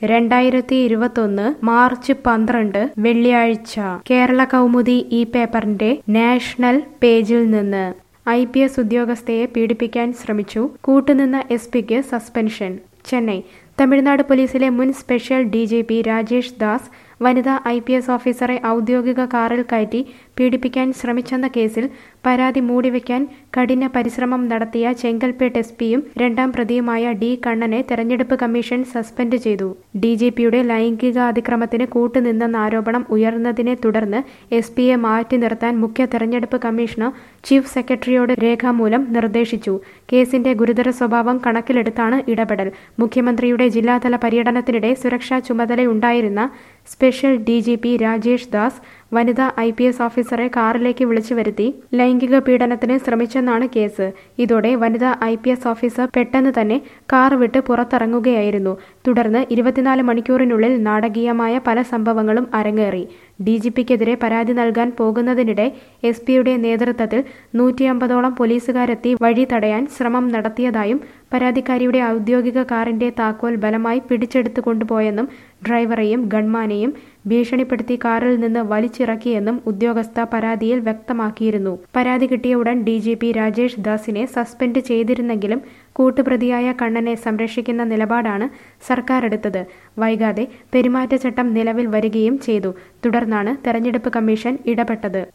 രണ്ടായിരത്തി ഇരുപത്തൊന്ന് മാർച്ച് പന്ത്രണ്ട് വെള്ളിയാഴ്ച കേരള കൗമുദി ഈ പേപ്പറിന്റെ നാഷണൽ പേജിൽ നിന്ന് ഐ പി എസ് ഉദ്യോഗസ്ഥയെ പീഡിപ്പിക്കാൻ ശ്രമിച്ചു കൂട്ടുനിന്ന എസ് പിക്ക് സസ്പെൻഷൻ ചെന്നൈ തമിഴ്നാട് പോലീസിലെ മുൻ special D G P Rajesh Das വനിതാ ഐ പി എസ് ഓഫീസറെ ഔദ്യോഗിക കാറിൽ കയറ്റി പീഡിപ്പിക്കാൻ ശ്രമിച്ചെന്ന കേസിൽ പരാതി മൂടിവെക്കാൻ കഠിന പരിശ്രമം നടത്തിയ ചെങ്കൽപ്പേട്ട് എസ് പിയും രണ്ടാം പ്രതിയുമായ ഡി കണ്ണനെ തെരഞ്ഞെടുപ്പ് കമ്മീഷൻ സസ്പെൻഡ് ചെയ്തു ഡി ജി പിയുടെ ലൈംഗിക അതിക്രമത്തിന് കൂട്ടുനിന്നെന്ന ആരോപണം ഉയർന്നതിനെ തുടർന്ന് എസ് പിയെ മാറ്റി നിർത്താൻ മുഖ്യ തെരഞ്ഞെടുപ്പ് കമ്മീഷണർ ചീഫ് സെക്രട്ടറിയോട് രേഖാമൂലം നിർദ്ദേശിച്ചു കേസിന്റെ ഗുരുതര സ്വഭാവം കണക്കിലെടുത്താണ് ഇടപെടൽ മുഖ്യമന്ത്രിയുടെ ജില്ലാതല പര്യടനത്തിനിടെ സുരക്ഷാ ചുമതലയുണ്ടായിരുന്ന special D G P Rajesh Das വനിതാ ഐ പി എസ് ഓഫീസറെ കാറിലേക്ക് വിളിച്ചു വരുത്തി ലൈംഗിക പീഡനത്തിന് ശ്രമിച്ചെന്നാണ് കേസ് ഇതോടെ വനിതാ ഐ പി എസ് ഓഫീസർ പെട്ടെന്ന് തന്നെ കാർ വിട്ട് പുറത്തിറങ്ങുകയായിരുന്നു തുടർന്ന് ഇരുപത്തിനാല് മണിക്കൂറിനുള്ളിൽ നാടകീയമായ പല സംഭവങ്ങളും അരങ്ങേറി ഡി ജി പിക്കെതിരെ പരാതി നൽകാൻ പോകുന്നതിനിടെ എസ് പിയുടെ നേതൃത്വത്തിൽ നൂറ്റി അമ്പതോളം പോലീസുകാരെത്തി വഴി തടയാൻ ശ്രമം നടത്തിയതായും പരാതിക്കാരിയുടെ ഔദ്യോഗിക കാറിന്റെ താക്കോൽ ബലമായി പിടിച്ചെടുത്തു കൊണ്ടുപോയെന്നും ഡ്രൈവറെയും ഗൺമാനെയും ഭീഷണിപ്പെടുത്തി കാറിൽ നിന്ന് വലിച്ചിറക്കിയെന്നും ഉദ്യോഗസ്ഥ പരാതിയിൽ വ്യക്തമാക്കിയിരുന്നു പരാതി കിട്ടിയ ഉടൻ ഡി ജി പി രാജേഷ് ദാസിനെ സസ്പെൻഡ് ചെയ്തിരുന്നെങ്കിലും കൂട്ടുപ്രതിയായ കണ്ണനെ സംരക്ഷിക്കുന്ന നിലപാടാണ് സർക്കാർ എടുത്തത് വൈകാതെ പെരുമാറ്റച്ചട്ടം നിലവിൽ വരികയും ചെയ്തു തുടർന്നാണ് തെരഞ്ഞെടുപ്പ് കമ്മീഷൻ ഇടപെട്ടത്